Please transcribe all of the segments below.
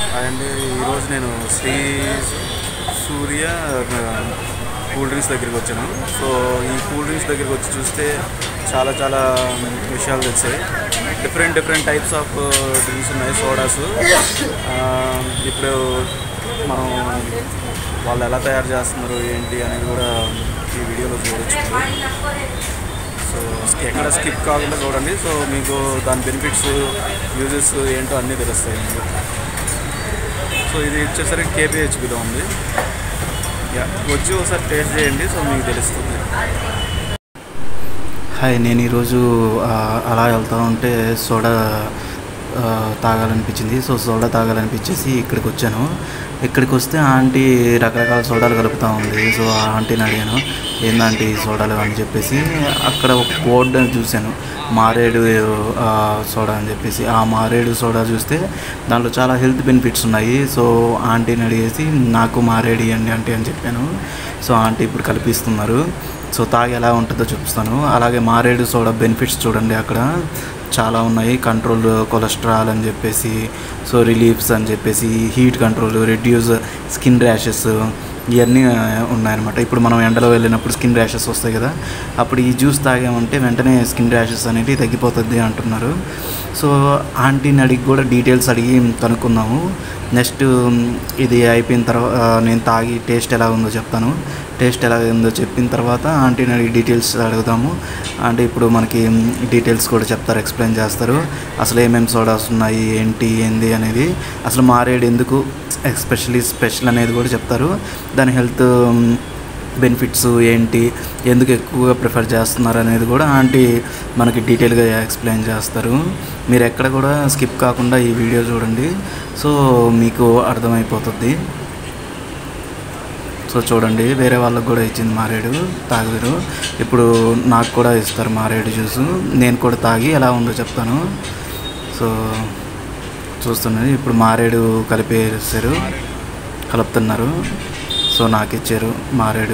And ఈరోజు నేను Shri Surya cool drinks దగ్గరికి వచ్చాను సో ఈ కూల్ డ్రింక్స్ దగ్గరికి వచ్చి చూస్తే చాలా చాలా విషయాలు తెలిసాయి different different types of drinks ఉన్నాయి సోడాస్ ఇప్పుడు మనం వాళ్ళు ఎలా తయారు చేస్తున్నారు ఏంటి అనేది కూడా ఈ వీడియోలో చూడొచ్చు సో ఎక్కడ స్కిప్ కాకుండా చూడండి సో మీకు దాని బెనిఫిట్స్ యూజెస్ ఏంటో అన్నీ తెలుస్తాయి మీకు సో ఇది వచ్చేసరికి కేపీహెచ్బిలో ఉంది యా వచ్చి ఒకసారి టేస్ట్ చేయండి సో మీకు తెలుస్తుంది హాయ్ నేను ఈరోజు ఆ, అలా వెళ్తూ ఉంటే సోడా ఆ, తాగాలనిపించింది సో సోడా తాగాలనిపించేసి ఇక్కడికి వచ్చాను ఇక్కడికి వస్తే ఆంటీ రకరకాల సోడాలు కలుపుతూ ఉంది సో ఆ ఆంటీని అడిగాను ఏందంటే ఈ సోడాలు అని చెప్పేసి అక్కడ ఒక బోర్డు చూశాను మారేడు ఆ, సోడా అని చెప్పేసి ఆ మారేడు సోడా చూస్తే దాంట్లో చాలా హెల్త్ బెనిఫిట్స్ ఉన్నాయి సో ఆంటీని అడిగేసి నాకు మారేడు ఇవ్వండి ఆంటీ అని చెప్పాను సో ఆంటీ ఇప్పుడు కల్పిస్తున్నారు సో తాగి ఎలా ఉంటుందో చూపిస్తాను అలాగే మారేడు సోడా బెనిఫిట్స్ చూడండి అక్కడ చాలా ఉన్నాయి కంట్రోల్ కొలెస్ట్రాల్ అని చెప్పేసి సో రిలీఫ్స్ అని చెప్పేసి heat control reduce skin rashes ఇవన్నీ ఆ, ఉన్నాయన్నమాట ఇప్పుడు మనం ఎండలో వెళ్ళినప్పుడు స్కిన్ ర్యాషెస్ వస్తాయి కదా అప్పుడు ఈ జ్యూస్ తాగామంటే వెంటనే స్కిన్ ర్యాషెస్ అనేవి తగ్గిపోతుంది అంటున్నారు సో ఆంటీని అడిగి కూడా డీటెయిల్స్ అడిగి కనుక్కుందాము నెక్స్ట్ ఇది అయిపోయిన తర్వాత నేను తాగి టేస్ట్ ఎలా ఉందో చెప్తాను టేస్ట్ ఎలా ఉందో చెప్పిన తర్వాత ఆంటీని అడిగి డీటెయిల్స్ అడుగుతాము అంటే ఇప్పుడు మనకి డీటెయిల్స్ కూడా చెప్తారు ఎక్స్ప్లెయిన్ చేస్తారు అసలు ఏమేమి సోడాస్ ఉన్నాయి ఏంటి ఏంది అనేది అసలు మారేడు ఎందుకు ఎస్పెషలీ స్పెషల్ అనేది కూడా చెప్తారు దాని హెల్త్ బెనిఫిట్స్ ఏంటి ఎందుకు ఎక్కువగా ప్రిఫర్ చేస్తున్నారు అనేది కూడా ఆంటీ మనకి డీటెయిల్గా ఎక్స్ప్లెయిన్ చేస్తారు మీరు ఎక్కడ కూడా స్కిప్ కాకుండా ఈ వీడియో చూడండి సో మీకు అర్థమైపోతుంది సో చూడండి వేరే వాళ్ళకి కూడా ఇచ్చింది మారేడు తాగుదురు ఇప్పుడు నాకు కూడా ఇస్తారు మారేడు జ్యూస్ నేను కూడా తాగి ఎలా ఉందో చెప్తాను సో చూస్తున్నది ఇప్పుడు మారేడు కలిపేసారు కలుపుతున్నారు సో నాకు ఇచ్చారు మారేడు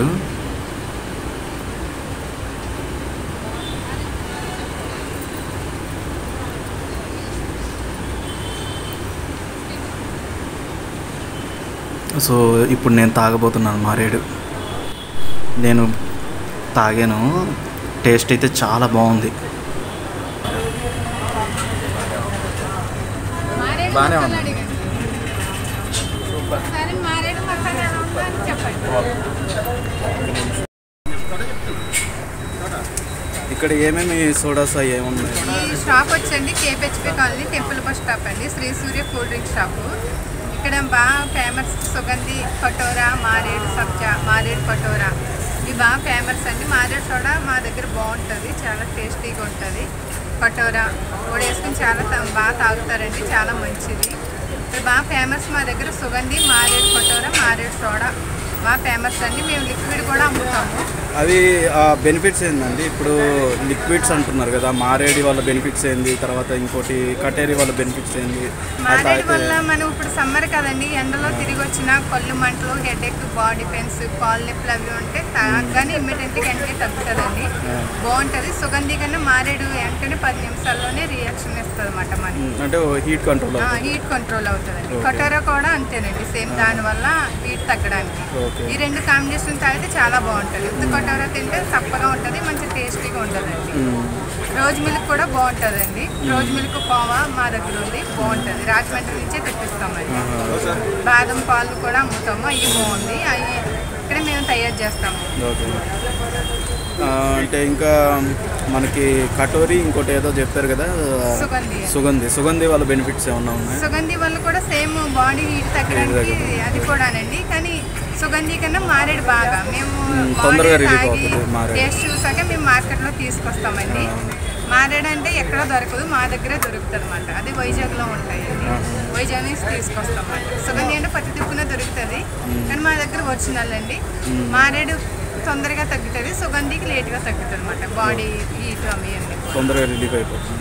సో ఇప్పుడు నేను తాగబోతున్నాను మారేడు నేను తాగాను టేస్ట్ అయితే చాలా బాగుంది మారేడు బానే మసాలా ఉంది. అడిగాను. సరే మారేడు మసాలా ఎలా ఉందో అని చెప్పండి ఇక్కడ ఏమేమి సోడాస్ అవి ఏమున్నాయి ఈ షాప్ వచ్చండి KPHB colony temple bus stop అండి Shri Surya cool drink shop ఇక్కడ బాగా ఫేమస్ సుగంధి కటోరా మారేడు సబ్జా మారేడు కటోరా ఇవి బాగా ఫేమస్ అండి మారేడు సోడా మా దగ్గర బాగుంటుంది చాలా టేస్టీగా ఉంటుంది కటోరా కూడా వేసుకుని చాలా తా- బాగా తాగుతారండి చాలా మంచిది ఇది బాగా ఫేమస్ మా దగ్గర సుగంధి మారేడు కటోరా మారేడు సోడా బాగా ఫేమస్ అండి మేము లిక్విడ్ కూడా అమ్ముతాము అవి బెనిఫిట్స్ ఏంటండి ఇప్పుడు లిక్విడ్స్ అంటున్నారు కదా మారేడి వాళ్ళ బెనిఫిట్స్ ఏంది తర్వాత ఇంకోటి కటేరి వాళ్ళ బెనిఫిట్స్ ఏంది అది మారేడు తాగితే వల్ల మనం ఇప్పుడు సమ్మర్ కదండి ఎండలో తిరిగి వచ్చిన కళ్ళు మంటలు హెడేక్ బాడీ పెయిన్స్ కాల్ నొప్పులు అవి ఉంటే తాగగానే ఇమ్మీడియట్గా వెంటనే తగ్గుతుందండి బాగుంటుంది సుగంధి కన్నా మారేడు వెంటనే పది నిమిషాల్లోనే రియాక్షన్ ఇస్తుంది అనమాట మనకి ఉమ్, అంటే హీట్ కంట్రోల్ అవుతుంది హీట్ కంట్రోల్ అవుతుందండి Okay. కటోరా కూడా అంతేనండి సేమ్ దానివల్ల హీట్ తగ్గడానికి ఓకే ఈ రెండు కాంబినేషన్ తాగితే చాలా బాగుంటుంది ఉత్త కటోరా తింటే చప్పగా ఉంటుంది మంచి టేస్టీగా ఉంటుందండి ఉమ్, రోజ్ మిల్క్ కూడా బాగుంటుందండి రోజ్ మిల్క్ కోవా మా దగ్గర ఉంది బాగుంటుంది రాజమండ్రి నుంచే తెప్పిస్తామండి బాదం పాలు కూడా అమ్ముతాము అవి బాగుంది అవి ఇక్కడ మేము తయారు చేస్తాము ఓకే ఆ, అంటే ఇంకా మనకి కటోరీ ఇంకోటి ఏదో చెప్పారు కదా సుగంధి సుగంధి సుగంధి వాళ్ళ బెనిఫిట్స్ ఏమన్నా ఉన్నాయి సుగంధి వల్ల కూడా సేమ్ బాడీ హీట్ తగ్గడానికి తగ్గడానికి. అది కూడానండి కానీ సుగంధి కన్నా మారేడు బాగా మేము మ్మ్, తొందరగా బాడీ relief తాగి అవుతుంది మారేడు. టేస్ట్ చూసాక మేము మార్కెట్లో తీసుకొస్తామండి మారేడు అంటే ఎక్కడ దొరకదు మా దగ్గరే దొరుకుతుంది అనమాట అది వైజాగ్లో ఉంటాయండి వైజాగ్ నుంచి తీసుకొస్తామండి సుగంధి అంటే పత్తి దిక్కున దొరుకుతుంది కానీ మా దగ్గర ఒరిజినల్ అండి మారేడు తొందరగా తగ్గుతుంది సుగంధికి లేట్గా తగ్గుతుంది అనమాట బాడీ హీట్ అవి అన్నీ తొందరగా రిలీఫ్ అయిపోతుంది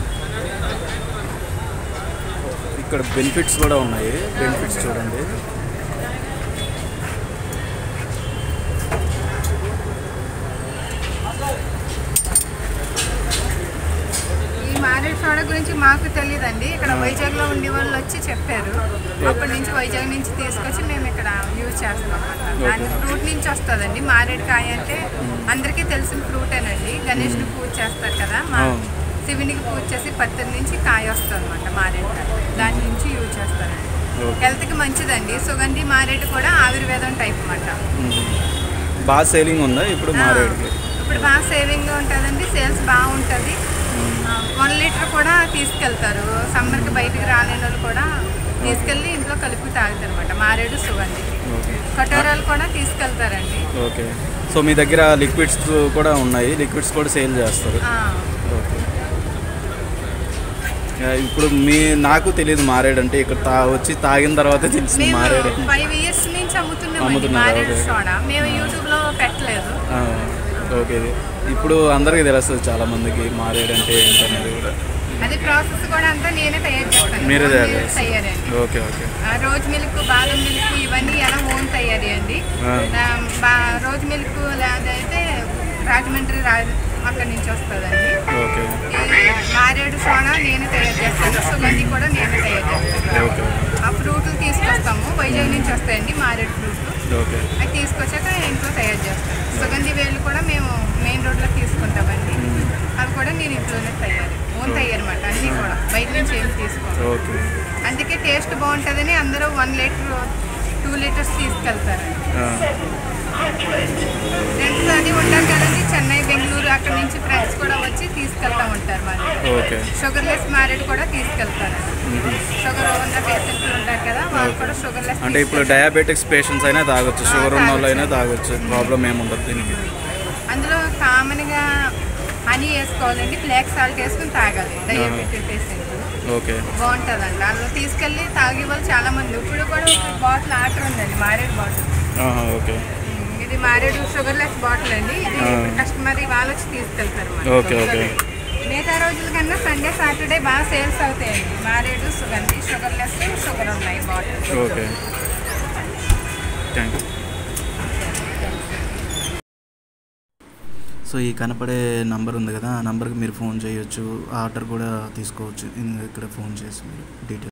ఇక్కడ బెనిఫిట్స్ కూడా ఉన్నాయి బెనిఫిట్స్ చూడండి ఈ మారేడు సోడా గురించి మాకు తెలియదండి ఇక్కడ వైజాగ్ లో ఉండే వాళ్ళు వచ్చి చెప్పారు అప్పటి నుంచి వైజాగ్ నుంచి తీసుకొచ్చి మేము ఇక్కడ యూజ్ చేస్తాం అన్నమాట దాని ఫ్రూట్ నుంచి వస్తుందండి మారేడుకాయ అంటే అందరికీ తెలిసిన ఫ్రూటేనండి గణేష్ని పూజ చేస్తారు కదా మా అవును. శివునికి పూజ చేసి పత్తిరి నుంచి కాయ వస్తుంది అనమాట మారేడుకాయ దాని నుంచి యూజ్ చేస్తారండి ఓకే. హెల్త్కి మంచిదండి సుగంధి మారేడు కూడా ఆయుర్వేదం టైప్ అన్నమాట బాగా సేలింగ్ ఉందా ఇప్పుడు మారేడుకి ఇప్పుడు బాగా సేవింగ్ ఉంటుందండి సేల్స్ బాగుంటుంది వన్ లీటర్ కూడా తీసుకెళ్తారు సమ్మర్కి బయటికి రాలేని వాళ్ళు కూడా తీసుకెళ్ళి ఇంట్లో కలిపి తాగుతారు అనమాట మారేడు సుగంధి ఓకే కటోరాలు కూడా తీసుకెళ్తారండి ఓకే సో మీ దగ్గర లిక్విడ్స్ కూడా ఉన్నాయి లిక్విడ్స్ కూడా సేల్ చేస్తారు ఆ, ఓకే ఆ, ఇప్పుడు మీ నాకు తెలియదు మారేడు అంటే ఇక్కడ తా వచ్చి తాగిన తర్వాత తెలిసింది మేము మారేడు ఫైవ్ ఇయర్స్ నుంచి అమ్ముతున్నామండి అమ్ముతున్నారా? మారేడు ఓకే. సోడా మేము యూట్యూబ్లో పెట్టలేదు ఆ, ఓకే ఇప్పుడు అందరికీ తెలుస్తుంది చాలా మందికి మారేడు అంటే ఏంటనేది కూడా అది ప్రాసెస్ కూడా అంతా నేనే తయారు చేస్తాను మీరే Own తయారు milk చేస్తారు. తయారండి ఓకే ఓకే ఆ, రోజ్ మిల్క్ బాదం మిల్క్ ఇవన్నీ ఎలా ఓన్ తయారీ అండి ఆ. ఆ, బా- రోజ్ మిల్క్ లేదైతే రాజమండ్రి రా అక్కడి నుంచి వస్తుందండి ఓకే ఈ మారేడు సోనా నేనే తయారు చేస్తాను సుగంధి కూడా నేనే తయారు చేస్తాను ఓకే ఆ ఫ్రూట్లు తీసుకొస్తాము వైజాగ్ నుంచి వస్తాయండి మారేడు ఫ్రూట్లు ఓకే అవి తీసుకొచ్చాక ఇంట్లో తయారు చేస్తాను సుగంధి వేళ్ళు కూడా మేము మెయిన్ రోడ్లో తీసుకుంటామండి అవి కూడా నేను ఇంట్లోనే తయారు ఓన్ తయారు అనమాట అన్నీ కూడా బయట నుంచి ఏం తీసుకోను ఓకే అందుకే టేస్ట్ బాగుంటుందని అందరూ వన్ లీటర్ టూ లీటర్స్ తీసుకెళ్తారండి ఆ, ఫ్రెండ్స్ అది ఉంటారు కదండి చెన్నై బెంగళూరు అక్కడ నుంచి ఫ్రెండ్స్ కూడా వచ్చి తీసుకెళ్తా ఉంటారు మరి ఓకే షుగర్ లెస్ మ్యారేడ్ కూడా తీసుకెళ్తారు షుగర్ ఉన్న పేషెంట్లు ఉంటారు కదా వాళ్ళు కూడా షుగర్ లెస్ అంటే ఇప్పుడు డయాబెటిక్స్ పేషెంట్స్ అయినా తాగొచ్చు షుగర్ ఉన్న వాళ్ళు అయినా తాగొచ్చు ప్రాబ్లం ఏముండదు దీనికి అందులో కామన్గా హనీ వేసుకోవాలండి బ్లాక్ సాల్ట్ వేసుకుని తాగాలి డయాబెటిక్ పేషెంట్ ఓకే బాగుంటుందండి అందులో తీసుకెళ్ళి తాగే వాళ్ళు చాలా మంది ఇప్పుడు కూడా ఒక బాటిల్ ఆర్డర్ ఉందండి మారేడు బాటిల్ ఆహా, ఓకే ఇది మారేడు షుగర్ లెస్ బాటిల్ అండి ఇది ఆ. కస్టమర్ వాళ్ళు వచ్చి తీసుకెళ్తారు మరి. Okay, okay. మిగతా రోజుల కన్నా సండే సాటర్డే బాగా సేల్స్ అవుతాయండి మారేడు సుగంధి షుగర్ లెస్ షుగర్ ఉన్నాయి bottle okay thank you so ఈ కనపడే నంబర్ ఉంది కదా ఆ నంబర్కి మీరు ఫోన్ చేయొచ్చు ఆర్డర్ కూడా తీసుకోవచ్చు ఇన్- ఇక్కడ ఫోన్ చేసి మీరు డీటెయిల్